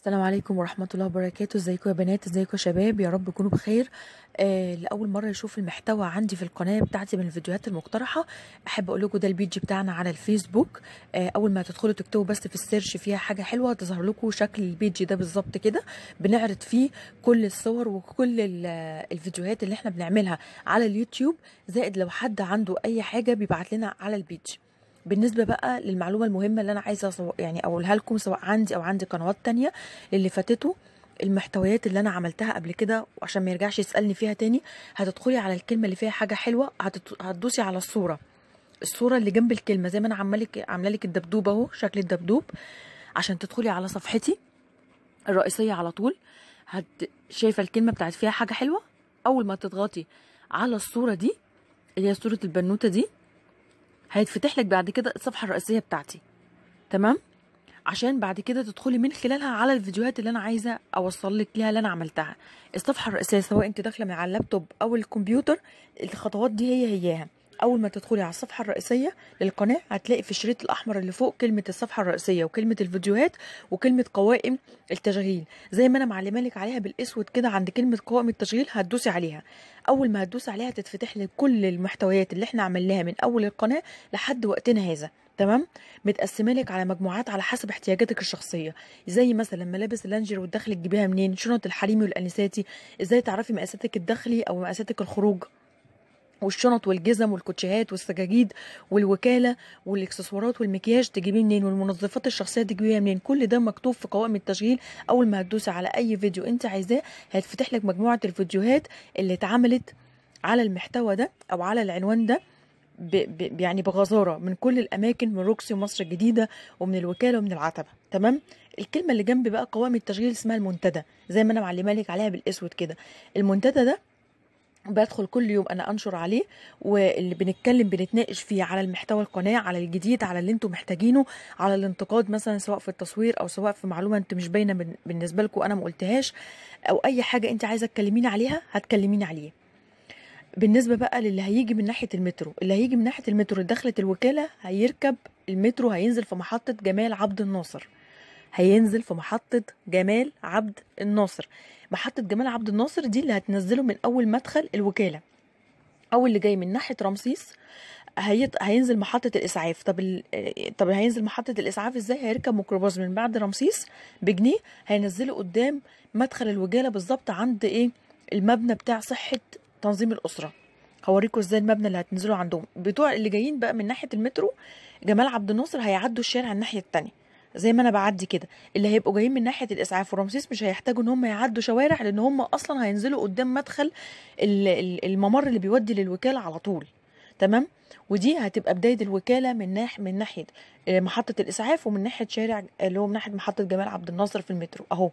السلام عليكم ورحمة الله وبركاته ازيكم يا بنات ازيكم يا شباب يا رب تكونوا بخير آه لأول مرة يشوف المحتوى عندي في القناة بتاعتي من الفيديوهات المقترحة أحب أقول لكم ده البيج بتاعنا على الفيسبوك آه أول ما تدخلوا تكتبوا بس في السيرش فيها حاجة حلوة تظهر لكم شكل البيج ده بالظبط كده بنعرض فيه كل الصور وكل ال- الفيديوهات اللي احنا بنعملها على اليوتيوب زائد لو حد عنده أي حاجة بيبعت لنا على البيج بالنسبة بقى للمعلومة المهمة اللي أنا عايزة أصو- يعني أقولها لكم سواء عندي أو عندي قنوات تانية اللي فاتته المحتويات اللي أنا عملتها قبل كده وعشان ما يرجعش يسألني فيها تاني هتدخلي على الكلمة اللي فيها حاجة حلوة هتت- هتدوسي على الصورة الصورة اللي جنب الكلمة زي ما أنا عمالك عاملة لك الدبدوب أهو شكل الدبدوب عشان تدخلي على صفحتي الرئيسية على طول هت... شايفة الكلمة بتاعت فيها حاجة حلوة أول ما تضغطي على الصورة دي اللي هي صورة البنوتة دي هيتفتح لك بعد كده الصفحة الرئيسية بتاعتي تمام عشان بعد كده تدخلي من خلالها على الفيديوهات اللي انا عايزه اوصل لك ليها اللي انا عملتها الصفحه الرئيسيه سواء انت داخله من على اللابتوب او الكمبيوتر الخطوات دي هي هياها اول ما تدخلي على الصفحه الرئيسيه للقناه هتلاقي في الشريط الاحمر اللي فوق كلمه الصفحه الرئيسيه وكلمه الفيديوهات وكلمه قوائم التشغيل زي ما انا معلمه لك عليها بالاسود كده عند كلمه قوائم التشغيل هتدوسي عليها اول ما هتدوسي عليها تتفتح لك كل المحتويات اللي احنا عملناها من اول القناه لحد وقتنا هذا تمام متقسمه لك على مجموعات على حسب احتياجاتك الشخصيه زي مثلا ملابس اللانجر والداخلي تجيبيها منين شنط الحريمي والانساتي ازاي تعرفي مقاساتك الداخلي او مقاساتك الخروج والشنط والجزم والكوتشيهات والسجاجيد والوكاله والاكسسوارات والمكياج تجيبيه منين والمنظفات الشخصيه تجيبيها منين كل ده مكتوب في قوائم التشغيل اول ما هتدوسي على اي فيديو انت عايزاه هيتفتح لك مجموعه الفيديوهات اللي اتعملت على المحتوى ده او على العنوان ده ب ب يعني بغزاره من كل الاماكن من روكسي ومصر الجديده ومن الوكاله ومن العتبه تمام الكلمه اللي جنب بقى قوائم التشغيل اسمها المنتدى زي ما انا معلمه لك عليها بالاسود كده المنتدى ده بدخل كل يوم انا انشر عليه واللي بنتكلم بنتناقش فيه على المحتوى القناه على الجديد على اللي انتم محتاجينه على الانتقاد مثلا سواء في التصوير او سواء في معلومه انت مش باينه بن- بالنسبه لكم انا ما قلتهاش او اي حاجه انت عايزه تكلميني عليها هتكلميني عليه بالنسبه بقى للي هيجي من ناحيه المترو اللي هيجي من ناحيه المترو دخلت الوكاله هيركب المترو هينزل في محطه جمال عبد الناصر هينزل في محطة جمال عبد الناصر محطة جمال عبد الناصر دي اللي هتنزله من أول مدخل الوكالة أو اللي جاي من ناحية رمسيس هيط... هينزل محطة الإسعاف طب ال... آه، طب هينزل محطة الإسعاف إزاي هيركب ميكروباص من بعد رمسيس بجنيه هينزله قدام مدخل الوكالة بالظبط عند إيه المبنى بتاع صحة تنظيم الأسرة هوريكم ازاي المبنى اللي هتنزلوا عندهم بتوع اللي جايين بقى من ناحية المترو جمال عبد الناصر هيعدوا الشارع الناحية التانية زي ما انا بعدي كده اللي هيبقوا جايين من ناحيه الاسعاف ورمسيس مش هيحتاجوا ان هم يعدوا شوارع لان هم اصلا هينزلوا قدام مدخل ال- ال- الممر اللي بيودي للوكاله على طول تمام ودي هتبقى بدايه الوكاله من ناح من ناحيه آه، محطه الاسعاف ومن ناحيه شارع اللي هو من ناحيه محطه جمال عبد الناصر في المترو اهو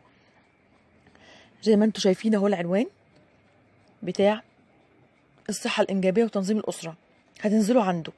زي ما انتم شايفين اهو العنوان بتاع الصحه الانجابيه وتنظيم الاسره هتنزلوا عنده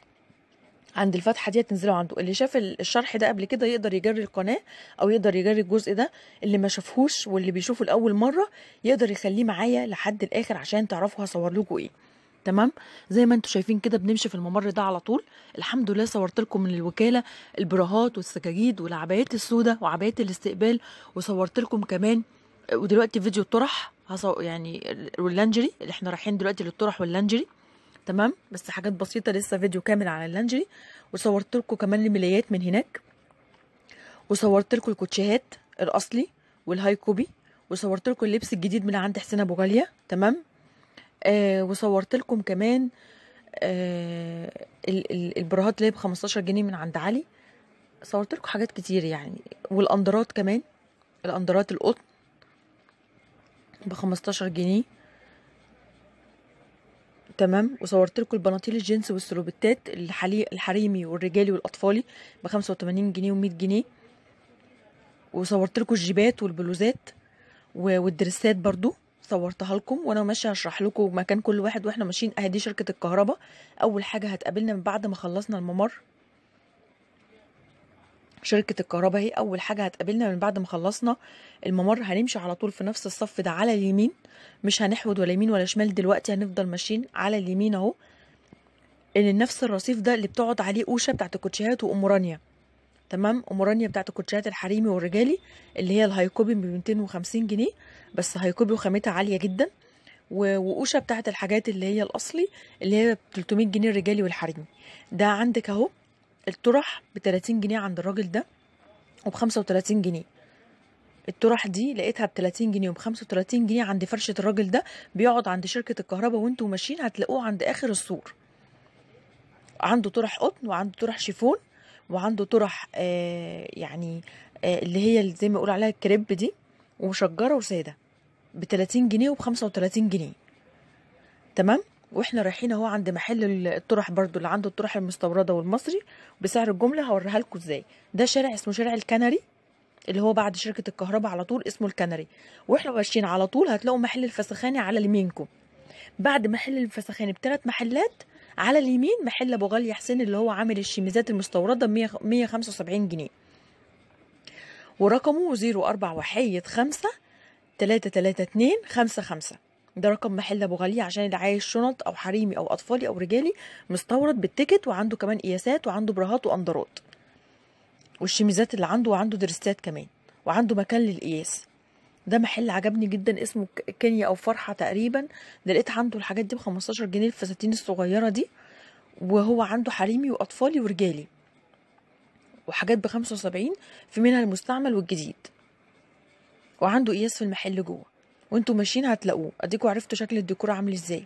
عند الفتحه دي هتنزلوا عنده اللي شاف ال- الشرح ده قبل كده يقدر يجري القناه او يقدر يجري الجزء ده اللي ما شافهوش واللي بيشوفه لاول مره يقدر يخليه معايا لحد الاخر عشان تعرفوا هصور لكم ايه تمام زي ما انتم شايفين كده بنمشي في الممر ده على طول الحمد لله صورت لكم من الوكاله البراهات والسجاجيد والعبايات السوداء وعبايات الاستقبال وصورت لكم كمان ودلوقتي فيديو الطرح هصو يعني واللانجري اللي احنا رايحين دلوقتي للطرح واللانجري تمام بس حاجات بسيطه لسه فيديو كامل على اللانجري وصورت لكم كمان الملايات من هناك وصورت لكم الكوتشيهات الاصلي والهاي كوبي وصورت لكم اللبس الجديد من عند حسين ابو غاليه تمام آه وصورت لكم كمان آه ال- ال- البراهات اللي هي ب 15 جنيه من عند علي صورت لكم حاجات كتير يعني والاندرات كمان الاندرات القطن ب 15 جنيه تمام وصورت لكم البناطيل الجينز والسلوبتات الحلي... الحريمي والرجالي والاطفالي ب 85 جنيه و100 جنيه وصورت لكم الجيبات والبلوزات و- والدرسات برضو صورتها لكم وانا ماشيه هشرح لكم مكان كل واحد واحنا ماشيين اهي دي شركه الكهرباء اول حاجه هتقابلنا من بعد ما خلصنا الممر شركة الكهرباء هي أول حاجة هتقابلنا من بعد ما خلصنا الممر هنمشي على طول في نفس الصف ده على اليمين مش هنحود ولا يمين ولا شمال دلوقتي هنفضل ماشيين على اليمين أهو اللي نفس الرصيف ده اللي بتقعد عليه أوشة بتاعت الكوتشيهات وأم رانيا تمام امورانيا بتاعت الكوتشيات الحريمي والرجالي اللي هي الهايكوبي ب 250 جنيه بس هايكوبي وخامتها عاليه جدا و- وقوشه بتاعت الحاجات اللي هي الاصلي اللي هي ب 300 جنيه الرجالي والحريمي ده عندك اهو الطرح ب 30 جنيه عند الراجل ده وب 35 جنيه الطرح دي لقيتها ب 30 جنيه وب 35 جنيه عند فرشه الراجل ده بيقعد عند شركه الكهرباء وانتوا ماشيين هتلاقوه عند اخر السور عنده طرح قطن وعنده طرح شيفون وعنده طرح آه يعني آه اللي هي اللي زي ما يقول عليها الكريب دي ومشجره وساده ب 30 جنيه وب 35 جنيه تمام واحنا رايحين اهو عند محل ال- الطرح برضو اللي عنده الطرح المستورده والمصري بسعر الجمله هوريها لكم ازاي ده شارع اسمه شارع الكنري اللي هو بعد شركه الكهرباء على طول اسمه الكنري واحنا ماشيين على طول هتلاقوا محل الفسخاني على يمينكم بعد محل الفسخاني بثلاث محلات على اليمين محل ابو غالي حسين اللي هو عامل الشيميزات المستورده ب 175 جنيه ورقمه 04 وحيد 5 332 55 ده رقم محل ابو غالي عشان اللي عايز شنط او حريمي او اطفالي او رجالي مستورد بالتيكت وعنده كمان قياسات وعنده براهات واندرات والشيميزات اللي عنده وعنده درستات كمان وعنده مكان للقياس ده محل عجبني جدا اسمه ك- كينيا او فرحه تقريبا ده لقيت عنده الحاجات دي ب 15 جنيه الفساتين الصغيره دي وهو عنده حريمي واطفالي ورجالي وحاجات ب 75 في منها المستعمل والجديد وعنده قياس في المحل جوه وانتوا ماشيين هتلاقوه اديكوا عرفتوا شكل الديكور عامل ازاي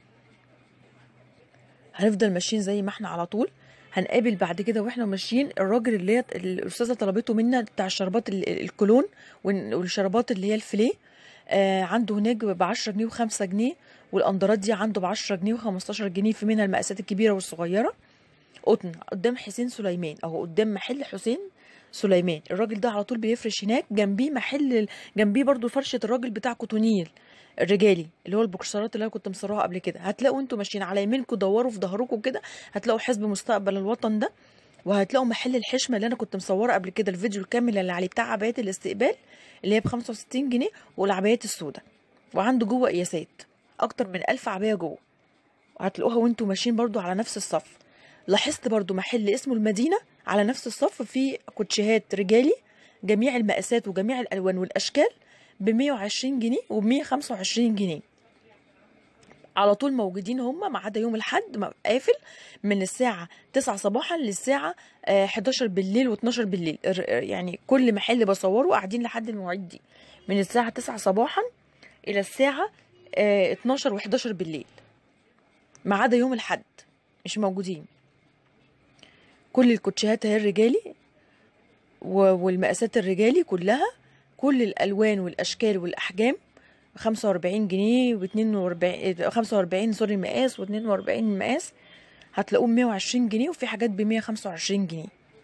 هنفضل ماشيين زي ما احنا على طول هنقابل بعد كده واحنا ماشيين الراجل اللي هي الاستاذه طلبته منا بتاع الشربات ال- ال- الكولون والن- والشربات اللي هي الفيليه آه عنده هناك ب 10 جنيه و5 جنيه والاندرات دي عنده ب 10 جنيه و15 جنيه في منها المقاسات الكبيره والصغيره قطن قدام حسين سليمان او قدام محل حسين سليمان الراجل ده على طول بيفرش هناك جنبيه محل ال- جنبيه برضو فرشه الراجل بتاع كوتونيل الرجالي اللي هو البوكسرات اللي انا كنت مصورها قبل كده هتلاقوا انتوا ماشيين على يمينكم دوروا في ظهركم كده هتلاقوا حزب مستقبل الوطن ده وهتلاقوا محل الحشمه اللي انا كنت مصوره قبل كده الفيديو الكامل اللي عليه بتاع عبايات الاستقبال اللي هي ب 65 جنيه والعبايات السوداء وعنده جوه قياسات اكتر من 1000 عبايه جوه وهتلاقوها وانتوا ماشيين برضو على نفس الصف لاحظت برضو محل اسمه المدينة على نفس الصف فيه كوتشيهات رجالي جميع المقاسات وجميع الألوان والأشكال ب 120 جنيه وب 125 جنيه على طول موجودين هم ما عدا يوم الحد ما- قافل من الساعة 9 صباحا للساعة آه، 11 بالليل و12 بالليل الر- يعني كل محل بصوره قاعدين لحد المواعيد دي من الساعة 9 صباحا إلى الساعة آه، 12 و11 بالليل ما عدا يوم الحد مش موجودين كل الكوتشيهات هي الرجالي و- والمقاسات الرجالي كلها كل الالوان والاشكال والاحجام 45 جنيه و 42 45 سوري مقاس و 42 مقاس هتلاقوه 120 جنيه وفي حاجات ب 125 جنيه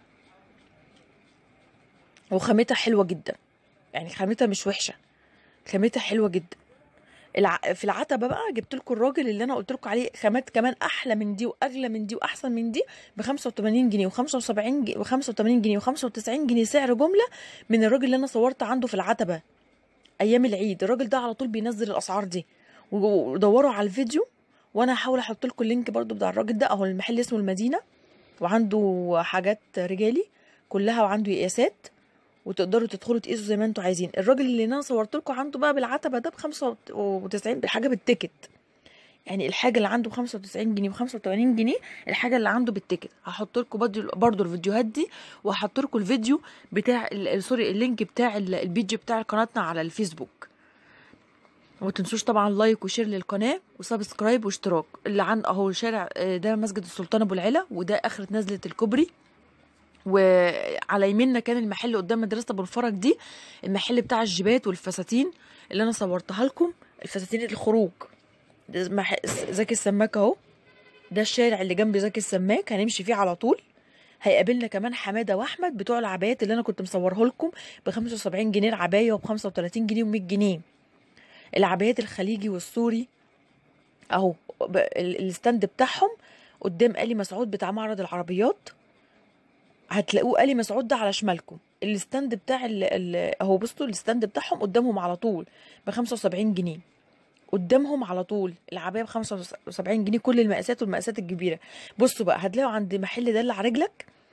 وخامتها حلوه جدا يعني خامتها مش وحشه خامتها حلوه جدا الع... في العتبه بقى جبت لكم الراجل اللي انا قلت لكم عليه خامات كمان احلى من دي واغلى من دي واحسن من دي ب 85 جنيه و75 جنيه و85 جنيه و95 جنيه سعر جمله من الراجل اللي انا صورت عنده في العتبه ايام العيد الراجل ده على طول بينزل الاسعار دي ودوروا على الفيديو وانا هحاول احط لكم اللينك برضو بتاع الراجل ده اهو المحل اسمه المدينه وعنده حاجات رجالي كلها وعنده قياسات وتقدروا تدخلوا تقيسوا زي ما انتوا عايزين الراجل اللي انا صورت لكم عنده بقى بالعتبه ده ب 95 بالحاجه بالتيكت يعني الحاجه اللي عنده ب 95 جنيه ب 85 جنيه الحاجه اللي عنده بالتيكت هحط لكم برضو برضو الفيديوهات دي وهحط لكم الفيديو بتاع ال- ال- سوري اللينك بتاع ال- البيج بتاع قناتنا على الفيسبوك وما تنسوش طبعا لايك وشير للقناه وسبسكرايب واشتراك اللي عن اهو شارع آه، ده مسجد السلطان ابو العلا وده اخره نزله الكوبري وعلى يميننا كان المحل قدام مدرسه ابو الفرج دي المحل بتاع الجيبات والفساتين اللي انا صورتها لكم الفساتين الخروج ده مح- زكي السماك اهو ده الشارع اللي جنب زكي السماك هنمشي فيه على طول هيقابلنا كمان حماده واحمد بتوع العبايات اللي انا كنت مصوره لكم ب 75 جنيه العبايه وب 35 جنيه و100 جنيه العبايات الخليجي والسوري اهو ب- ال- الستاند بتاعهم قدام آلي مسعود بتاع معرض العربيات هتلاقوه آلي مسعود ده على شمالكم الستاند بتاع ال ال اهو بصوا الستاند بتاعهم قدامهم على طول ب 75 جنيه قدامهم على طول العبايه ب 75 جنيه كل المقاسات والمقاسات الكبيره بصوا بقى هتلاقوا عند محل دل على رجلك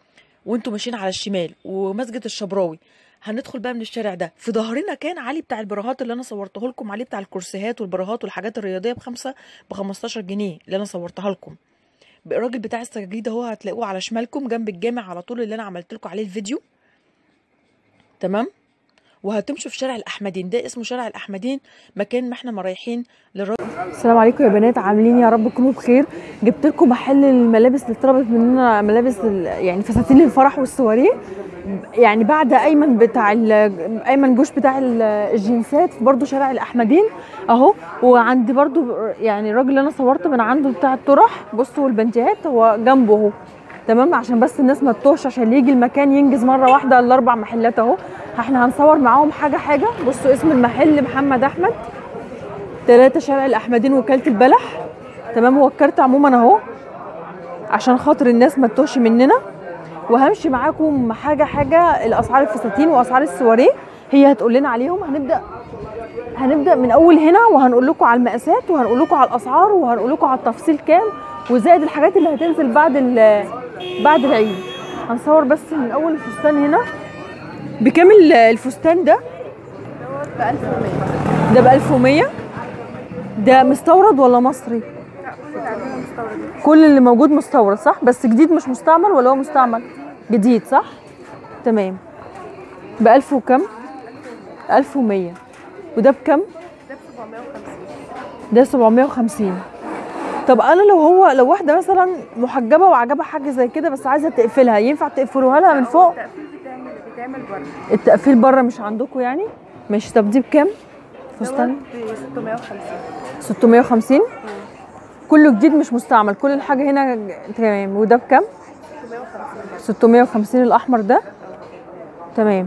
وانتوا ماشيين على الشمال ومسجد الشبراوي هندخل بقى من الشارع ده في ظهرنا كان علي بتاع البراهات اللي انا صورته لكم علي بتاع الكرسيهات والبراهات والحاجات الرياضيه بخمسة ب 15 جنيه اللي انا صورتها لكم الراجل بتاع السجاجيد اهو هتلاقوه على شمالكم جنب الجامع على طول اللي انا عملت لكم عليه الفيديو تمام وهتمشوا في شارع الاحمدين ده اسمه شارع الاحمدين مكان ما احنا ما رايحين للراجل السلام عليكم يا بنات عاملين يا رب تكونوا بخير جبت لكم محل الملابس اللي طلبت مننا ملابس ال- يعني فساتين الفرح والسواريه يعني بعد ايمن بتاع ال- ايمن جوش بتاع ال- الجنسات برضو شارع الاحمدين اهو وعند برضو يعني الراجل اللي انا صورت من عنده بتاع الطرح بصوا البنتيهات هو جنبه اهو تمام عشان بس الناس ما تتوهش عشان اللي يجي المكان ينجز مره واحده الاربع محلات اهو احنا هنصور معاهم حاجه حاجه بصوا اسم المحل محمد احمد تلاتة شارع الأحمدين وكالة البلح تمام هو الكارت عموما أهو عشان خاطر الناس ما تتوهش مننا وهمشي معاكم حاجة حاجة الأسعار الفساتين وأسعار السواريه هي هتقول لنا عليهم هنبدأ هنبدأ من أول هنا وهنقول لكم على المقاسات وهنقول لكم على الأسعار وهنقول لكم على التفصيل كام وزائد الحاجات اللي هتنزل بعد ال- بعد العيد هنصور بس من أول الفستان هنا بكام ال- الفستان ده؟ ده ب 1100 ده مستورد ولا مصري؟ كل اللي موجود مستورد صح؟ بس جديد مش مستعمل ولا هو مستعمل؟ جديد صح؟ تمام ب 1000 وكم؟ 1100 وده بكم؟ ده 750 طب انا لو هو لو واحده مثلا محجبه وعجبها حاجه زي كده بس عايزه تقفلها ينفع تقفلوها لها من فوق؟ التقفيل بتعمل بتعمل بره التقفيل بره مش عندكم يعني؟ ماشي طب دي بكام؟ فستان دوت ب 650 650 كله جديد مش مستعمل كل الحاجه هنا ج- تمام وده بكام 650 650 الاحمر ده تمام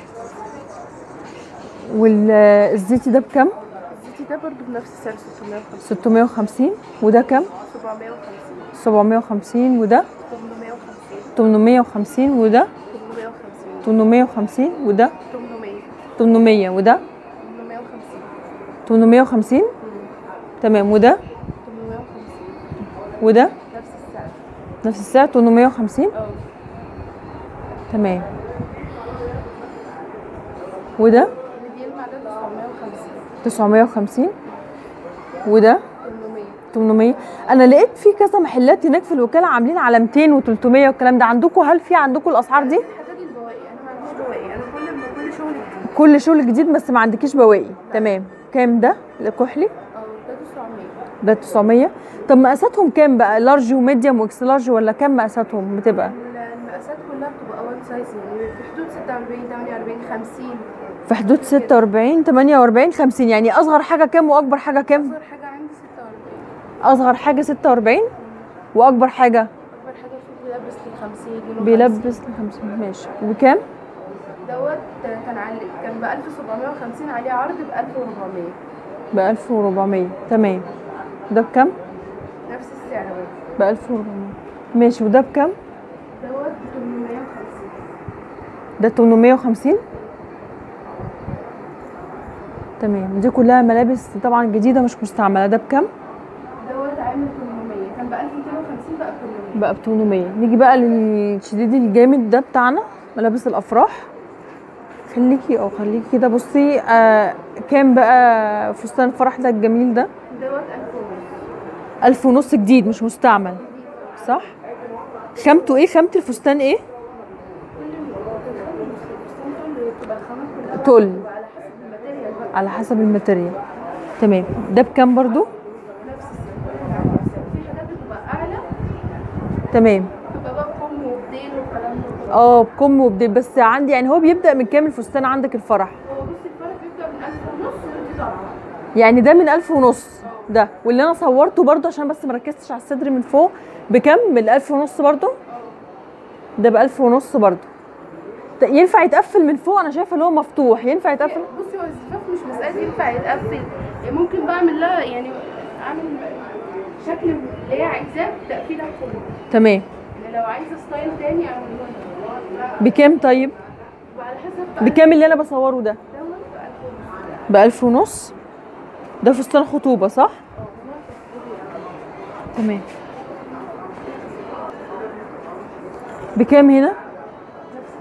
والزيتي ده بكام الزيتي ده برضو بنفس السعر 650 650 وده كام 750 750 وده 850 850 وده 850 850 وده 800 800 وده 850 850 تمام وده 850 وده نفس السعر نفس السعر 850 اه تمام وده اللي بيلمع ده 950 950 وده 800 800 انا لقيت في كذا محلات هناك في الوكاله عاملين على 200 و300 والكلام ده عندكم هل في عندكم الاسعار دي الحاجات البواقي انا ما عنديش بواقي انا كل ما كل شغل جديد كل شغل جديد بس ما عندكيش بواقي تمام كام ده الكحلي اه ده 900 ده 900 طب مقاساتهم كام بقى لارج وميديوم واكس لارج ولا كام مقاساتهم بتبقى المقاسات كلها بتبقى وان سايز يعني في حدود 46 48 50 في حدود 46 48 50 يعني اصغر حاجه كام واكبر حاجه كام اصغر حاجه عندي 46 اصغر حاجه 46 واكبر حاجه اكبر حاجه فيه بيلبس لل 50 بيلبس ل 50 ماشي وبكام دوت كان علي كان ب 1750 عليه عرض ب 1400 ب 1400 تمام ده بكام نفس السعر برضه ب 1400 ماشي وده بكام دوت ب 850 ده 850 تمام دي كلها ملابس طبعا جديده مش مستعمله ده بكام دوت عامل 800 كان ب 1250 بقى 800 بقى ب 800 نيجي بقى للشديد الجامد ده بتاعنا ملابس الافراح خليكي اه خليكي كده بصي آه كام بقى فستان الفرح ده الجميل ده دوت 1000 ونص ألف ونص جديد مش مستعمل صح خامته ايه خامة الفستان ايه بتبقى الخامات كلها تل على حسب الماتيريال بقى على حسب الماتيريال تمام ده بكام برضو نفس السعر في حاجات بتبقى اعلى تمام بتبقى بقى بكم وبديل والكلام ده كله. اه بكم وبديل بس عندي يعني هو بيبدأ من كام الفستان عندك الفرح هو بص الفرق بيبدا من 1000 ونص ودي طبعا يعني ده من ألف ونص ده واللي انا صورته برضو عشان بس مركزتش على الصدر من فوق بكام من ألف ونص برضو ده بألف ونص برضو ت- ينفع يتقفل من فوق انا شايفه اللي هو مفتوح ينفع يتقفل بصي هو الزفاف مش مسألة ينفع يتقفل يعني ممكن بعمل لها يعني اعمل شكل اللي هي عايزاه تقفيلها كله تمام يعني لو عايزه ستايل تاني اعمل لها بكام طيب وعلى حسب بقى بكام اللي انا بصوره ده دوت بقى الفلوس. بألف ونص ده فستان خطوبة صح؟ تمام بكام هنا؟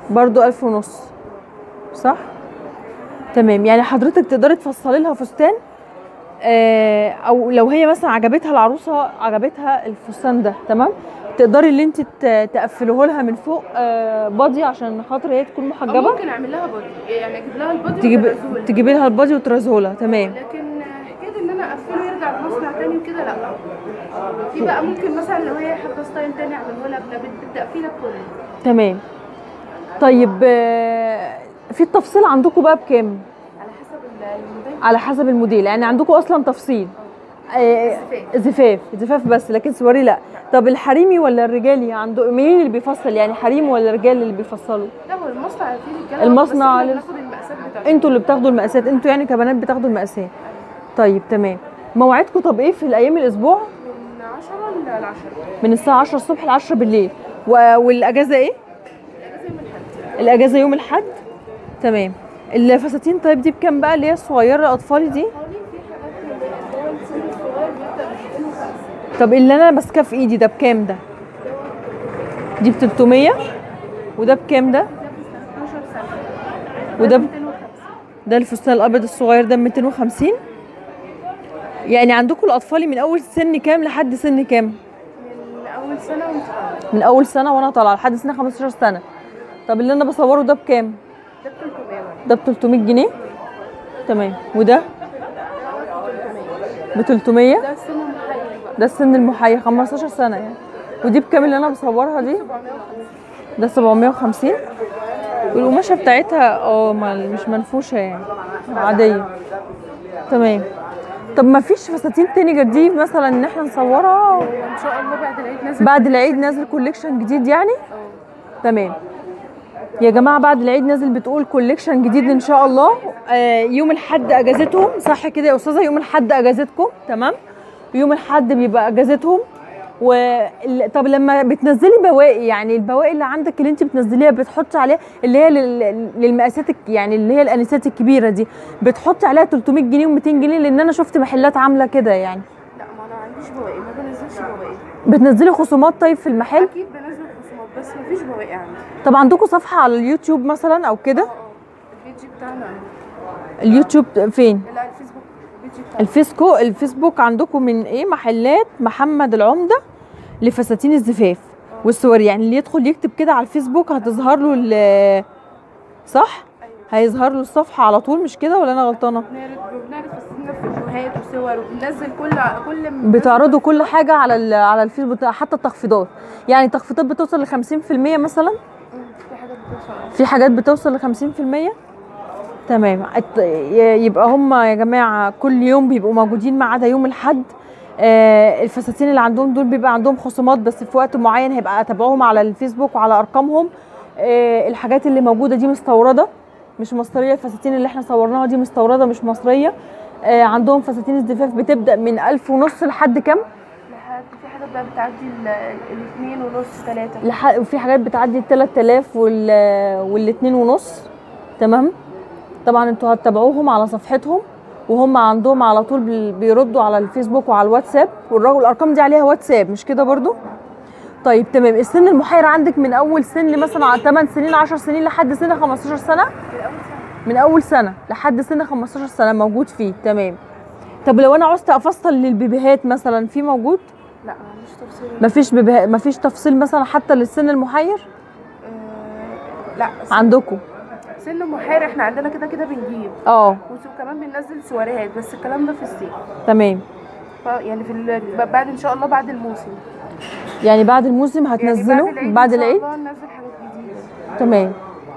برضو ألف ونص صح تمام يعني حضرتك تقدري تفصلي لها فستان آه، او لو هي مثلا عجبتها العروسه عجبتها الفستان ده تمام تقدري اللي انت ت- تقفله لها من فوق آه، بادي عشان خاطر هي تكون أو محجبه ممكن اعمل لها بودي يعني اجيب لها البودي تجيب وأجهزهولها. تجيبي لها البادي وترزه لها تمام لكن حكايه ان انا اقفله يرجع المصنع تاني وكده لا في بقى ممكن مثلا لو هي حابه ستايل تاني اعمله لها بال- بالتقفيله كله تمام طيب آه، في التفصيل عندكم بقى بكام على حسب ال- الموديل على حسب الموديل يعني عندكم اصلا تفصيل آه، زفاف. زفاف زفاف بس لكن سواري لا طب الحريمي ولا الرجالي عنده مين اللي بيفصل يعني حريم ولا رجال اللي بيفصلوا لا هو المصنع فيه رجاله المصنع بس احنا لل- بناخد المقاسات بتاعته انتوا اللي بتاخدوا المقاسات انتوا يعني كبنات بتاخدوا المقاسات طيب تمام مواعيدكم طب ايه في الايام الاسبوع من 10 ل 10 من الساعه 10 الصبح ل 10 بالليل و... والاجازه ايه زي ما الحد الاجازه يوم الاحد تمام الفساتين طيب دي بكام بقى اللي هي الصغيره الاطفالي دي حوالي في حاجات اللي هو السن الصغير بيبدا ب 250 طب اللي انا ماسكاه في ايدي ده بكام ده دي ب 300 وده بكام ده ده ب 12 سنه وده ب- 250 ده الفستان الابيض الصغير ده ب 250 يعني عندكم الاطفال من اول سن كام لحد سن كام من اول سنه وانت طالع من اول سنه وانا طالعه لحد سن 15 سنه طب اللي انا بصوره ده بكام ده ب 300 ده ب 300 جنيه تمام وده ب 300 ده السن المحير بقى ده السن المحير 15 سنه يعني ودي بكام اللي انا بصورها دي 750 ده 750 والقماشه بتاعتها اه ما- مش منفوشه يعني عاديه تمام طب ما فيش فساتين تاني غير دي مثلا ان احنا نصورها ان شاء الله بعد العيد نازل بعد العيد نازل كوليكشن جديد يعني تمام يا جماعه بعد العيد نازل بتقول كوليكشن جديد ان شاء الله آه يوم الحد اجازتهم صح كده يا استاذه يوم الحد اجازتكم تمام يوم الحد بيبقى اجازتهم و ال- طب لما بتنزلي بواقي يعني البواقي اللي عندك اللي انت بتنزليها بتحطي عليها اللي هي لل- للمقاسات الك- يعني اللي هي الانسات الكبيره دي بتحطي عليها 300 جنيه و200 جنيه لان انا شفت محلات عامله كده يعني لا ما انا ما عنديش بواقي ما بنزلش بواقي بتنزلي خصومات طيب في المحل اكيد بنزل خصومات بس ما فيش بواقي عندي طب عندكم صفحه على اليوتيوب مثلا او كده اه البيج بتاعنا اليوتيوب فين لا الفيسبوك البيج بتاعنا الفيسكو الفيسبوك عندكم من ايه محلات محمد العمده لفساتين الزفاف والصور يعني اللي يدخل يكتب كده على الفيسبوك هتظهر له ال- صح هيظهر له الصفحه على طول مش كده ولا انا غلطانه بنعرض بنعرض فساتيننا في فيديوهات وصور وبننزل كل كل م- بتعرضوا كل حاجه على ال- على الفيسبوك حتى التخفيضات يعني تخفيضات بتوصل ل 50% مثلا مم، في حاجات بتوصل في حاجات بتوصل ل 50% تمام الت- ي- يبقى هم يا جماعه كل يوم بيبقوا موجودين ما عدا يوم الاحد آه، الفساتين اللي عندهم دول بيبقى عندهم خصومات بس في وقت معين هيبقى اتابعوهم على الفيسبوك وعلى ارقامهم آه، الحاجات اللي موجوده دي مستورده مش مصريه الفساتين اللي احنا صورناها دي مستورده مش مصريه آه، عندهم فساتين الزفاف بتبدا من ألف ونص لحد كام لحد في حاجات بقى بتعدي ال- الاثنين ونص ثلاثة لح- وفي حاجات بتعدي ال 3000 وال والاتنين ونص تمام طبعا انتوا هتتابعوهم على صفحتهم وهم عندهم على طول بال- بيردوا على الفيسبوك وعلى الواتساب والرغم الارقام دي عليها واتساب مش كده برضو طيب تمام السن المحير عندك من اول سن مثلا على 8 سنين 10 سنين لحد سن 15 سنه في الأول سنة من اول سنه لحد سن 15 سنه موجود فيه تمام طب لو انا عوزت افصل للبيبيهات مثلا في موجود لا ما عنديش تفصيل مفيش بيبيهات مفيش تفصيل مثلا حتى للسن المحير آه، لا سن- عندكم سن محير احنا عندنا كده كده بنجيب اه وكمان بننزل سواريهات بس الكلام ده في الصيف تمام ف- يعني في ال- بعد ان شاء الله بعد الموسم يعني بعد الموسم يعني هتنزلوا العيد بعد ان شاء العيد الله ننزل حاجات جديده تمام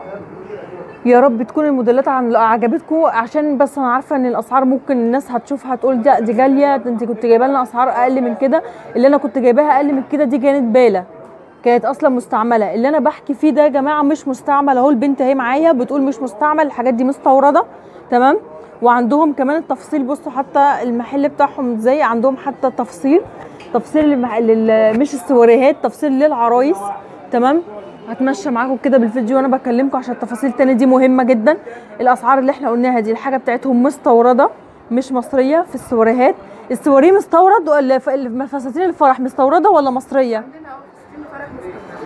يا رب تكون الموديلات عن- عجبتكم عشان بس انا عارفه ان الاسعار ممكن الناس هتشوفها تقول ده دي غاليه ده انت كنت جايبه لنا اسعار اقل من كده اللي انا كنت جايباها اقل من كده دي كانت باله كانت اصلا مستعمله اللي انا بحكي فيه ده يا جماعه مش مستعمل اهو البنت اهي معايا بتقول مش مستعمل الحاجات دي مستورده تمام وعندهم كمان التفصيل بصوا حتى المحل بتاعهم ازاي عندهم حتى تفصيل تفصيل للمح... لل... مش السواريهات تفصيل للعرايس تمام هتمشى معاكم كده بالفيديو وانا بكلمكم عشان التفاصيل التانية دي مهمه جدا الاسعار اللي احنا قلناها دي الحاجه بتاعتهم مستورده مش مصريه في السواريهات السواريه مستورد ولا ف- فساتين الفرح مستورده ولا مصريه عندنا اه فساتين فرح مستورد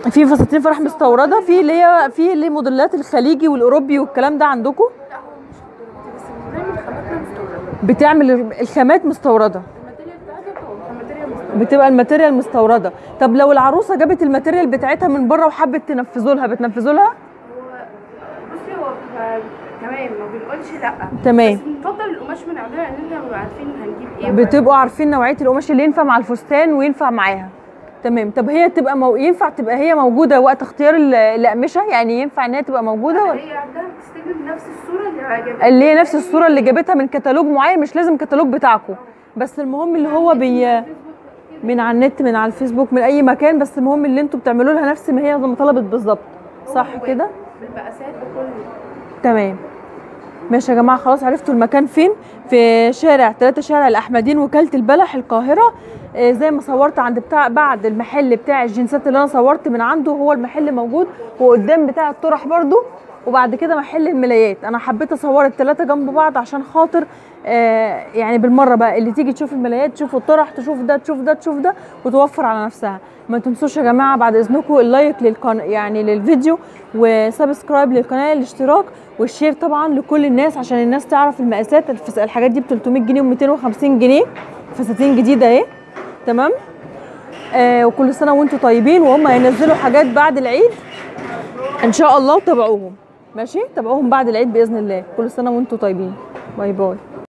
في فساتين فرح مستورده في اللي هي في اللي موديلات الخليجي والاوروبي والكلام ده عندكم لا هو مش بس بنعمل خاماتنا مستورده بتعمل الخامات مستورده الماتيريال بتاعتها بتبقى ماتيريال مستورده بتبقى الماتيريال مستورده طب لو العروسه جابت الماتيريال بتاعتها من بره وحبت تنفذوا لها بتنفذوا لها هو بصي هو بيبقى تمام ما بنقولش لا تمام بس بنفضل القماش من عندنا لان احنا بنبقى عارفين هنجيب ايه بتبقوا عارفين نوعيه القماش اللي ينفع مع الفستان وينفع معاها تمام طب هي تبقى مو... ينفع تبقى هي موجوده وقت اختيار ال- الاقمشه يعني ينفع ان هي تبقى موجوده ولا هي عندها بتستخدم نفس الصوره اللي عجبتها اللي هي نفس الصوره اللي جابتها من كتالوج معين مش لازم كتالوج بتاعكم بس المهم اللي هو بي من على النت من على الفيسبوك من اي مكان بس المهم اللي انتوا بتعملوا لها نفس ما هي ما طلبت بالظبط صح كده بالمقاسات بكل تمام ماشي يا جماعه خلاص عرفتوا المكان فين في شارع 3 شارع الاحمدين وكاله البلح القاهره آه، زي ما صورت عند بتاع بعد المحل بتاع الجنسات اللي انا صورت من عنده هو المحل موجود وقدام بتاع الطرح برضو وبعد كده محل الملايات انا حبيت اصور الثلاثه جنب بعض عشان خاطر آه يعني بالمره بقى اللي تيجي تشوف الملايات تشوف الطرح تشوف ده تشوف ده تشوف ده وتوفر على نفسها ما تنسوش يا جماعه بعد اذنكم اللايك للقناه يعني للفيديو وسبسكرايب للقناه الاشتراك والشير طبعا لكل الناس عشان الناس تعرف المقاسات الفس- الحاجات دي ب 300 جنيه و250 جنيه فساتين جديده اهي تمام آه وكل سنه وانتم طيبين وهم هينزلوا حاجات بعد العيد ان شاء الله وتابعوهم ماشي تابعوهم بعد العيد باذن الله كل سنه وانتم طيبين باي باي